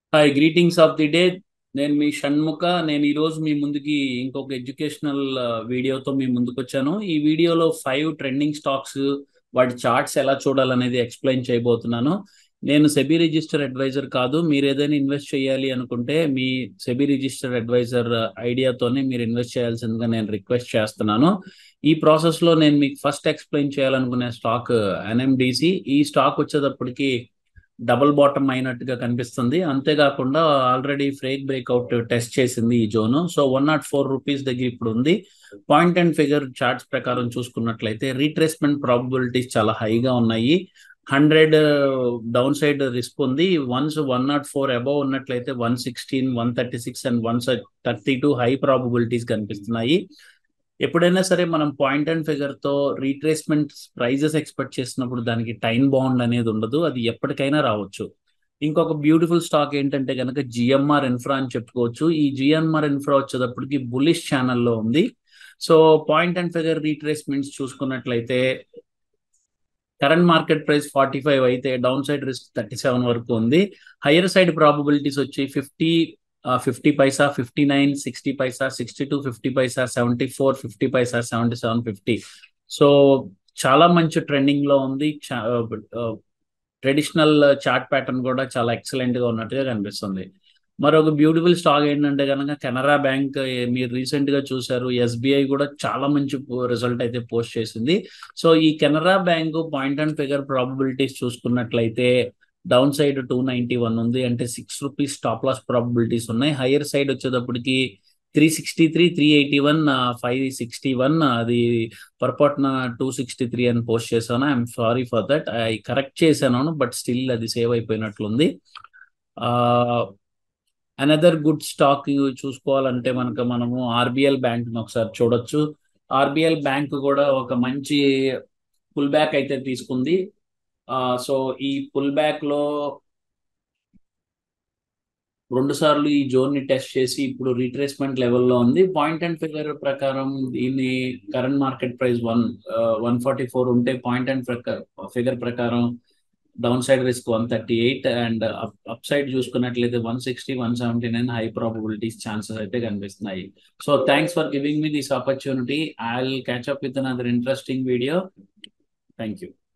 hi greetings of the day నేను మీ షణ్ముఖ నేను ఈరోజు మీ ముందుకి ఇంకొక ఎడ్యుకేషనల్ వీడియోతో మీ ముందుకు వచ్చాను ఈ వీడియోలో ఫైవ్ ట్రెండింగ్ స్టాక్స్ వాటి చార్ట్స్ ఎలా చూడాలనేది ఎక్స్ప్లెయిన్ చేయబోతున్నాను నేను సెబీ రిజిస్టర్ అడ్వైజర్ కాదు మీరు ఏదైనా ఇన్వెస్ట్ చేయాలి అనుకుంటే మీ సెబీ రిజిస్టర్ అడ్వైజర్ ఐడియాతోనే మీరు ఇన్వెస్ట్ చేయాల్సిందిగా నేను రిక్వెస్ట్ చేస్తున్నాను ఈ ప్రాసెస్లో నేను మీకు ఫస్ట్ ఎక్స్ప్లెయిన్ చేయాలనుకునే స్టాక్ ఎన్ఎండిసి ఈ స్టాక్ వచ్చేటప్పటికి డబుల్ బాటమ్ అయినట్టుగా కనిపిస్తుంది అంతేకాకుండా ఆల్రెడీ ఫ్రేక్ బ్రేక్అవుట్ టెస్ట్ చేసింది ఈ zone so one nought four rupees దగ్గర ఇప్పుడు ఉంది పాయింట్ అండ్ ఫిగర్ చార్ట్స్ ప్రకారం చూసుకున్నట్లయితే రీట్రేస్మెంట్ ప్రాబబిలిటీస్ చాలా హైగా ఉన్నాయి హండ్రెడ్ డౌన్ సైడ్ రిస్క్ ఉంది once one nought four above ఉన్నట్లయితే one sixteen one thirty six and one thirty two high probabilities కనిపిస్తున్నాయి ఎప్పుడైనా సరే మనం పాయింట్ అండ్ ఫిగర్ తో రీట్రేస్మెంట్ ప్రైజెస్ ఎక్స్పెక్ట్ చేసినప్పుడు దానికి టైం బాండ్ అనేది ఉండదు అది ఎప్పటికైనా రావచ్చు ఇంకొక బ్యూటిఫుల్ స్టాక్ ఏంటంటే కనుక జిఎంఆర్ ఇన్ఫ్రా అని చెప్పుకోవచ్చు ఈ జిఎంఆర్ ఇన్ఫ్రా వచ్చేటప్పటికి బులిష్ ఛానల్లో ఉంది so point and figure retracements చూసుకున్నట్లయితే current market price forty five అయితే down side risk thirty seven వరకు ఉంది హయ్యర్ సైడ్ ప్రాబబిలిటీస్ వచ్చి fifty fifty paisa fifty nine sixty paisa sixty two fifty paisa seventy four fifty paisa seventy seven fifty so చాలా మంచి trending లో ఉంది traditional chart pattern కూడా చాలా ఎక్సలెంట్ గా ఉన్నట్టుగా కనిపిస్తుంది మరొక బ్యూటిఫుల్ స్టాక్ ఏంటంటే కనుక కెనరా బ్యాంక్ మీరు రీసెంట్ గా చూసారు ఎస్బీఐ కూడా చాలా మంచి రిజల్ట్ అయితే పోస్ట్ చేసింది సో ఈ Canara Bank point and figure probabilities చూసుకున్నట్లయితే down side two ninety one ఉంది అంటే six rupees stop loss probabilities ఉన్నాయి హైయర్ సైడ్ వచ్చేటప్పటికి three sixty three three eighty one five sixty one అది పొరపాటున టూ సిక్స్టీ త్రీ అని పోస్ట్ చేశాను I'm sorry for that I correct చేశాను but still అది సేవ్ అయిపోయినట్లుంది అనదర్ గుడ్ స్టాక్ చూసుకోవాలంటే మనకు మనము ఆర్బిఎల్ బ్యాంక్ ఒకసారి చూడొచ్చు ఆర్బిఎల్ బ్యాంక్ కూడా ఒక మంచి పుల్ బ్యాక్ అయితే తీసుకుంది సో ఈ పుల్ బ్యాక్ లో రెండు సార్లు ఈ జోన్ ని టెస్ట్ చేసి ఇప్పుడు రీట్రేస్మెంట్ లెవెల్లో ఉంది పాయింట్ అండ్ ఫిగర్ ప్రకారం దీన్ని current market price one one forty four ఉంటే పాయింట్ అండ్ ఫిగర్ ప్రకారం down side risk one thirty eight and up side చూసుకున్నట్లయితే one sixty one seventy nine high probabilities chances అయితే కనిపిస్తున్నాయి so thanks for giving me this opportunity I will catch up with another interesting video thank you